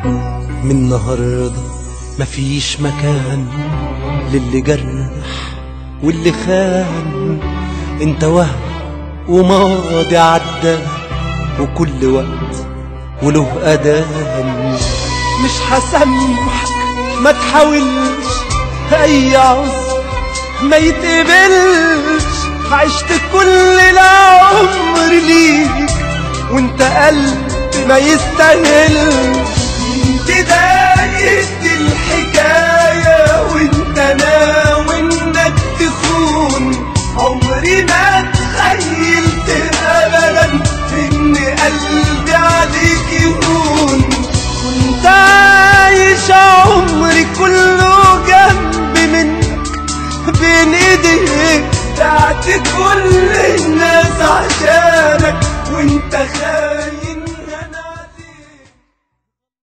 من النهاردة مفيش مكان للي جرح واللي خان انت وهم وماضي عدى وكل وقت وله أذان مش هسامحك ما تحاولش أي عذر ما يتقبلش عشت كل العمر ليك وانت قلب ما يستاهلش بداية الحكاية وانت ناوي انك تخون عمري ما تخيلت ابدا ان قلبي عليك يهون كنت عايش عمري كله جنب منك بين ايديك بعت كل الناس عشانك وانت خايف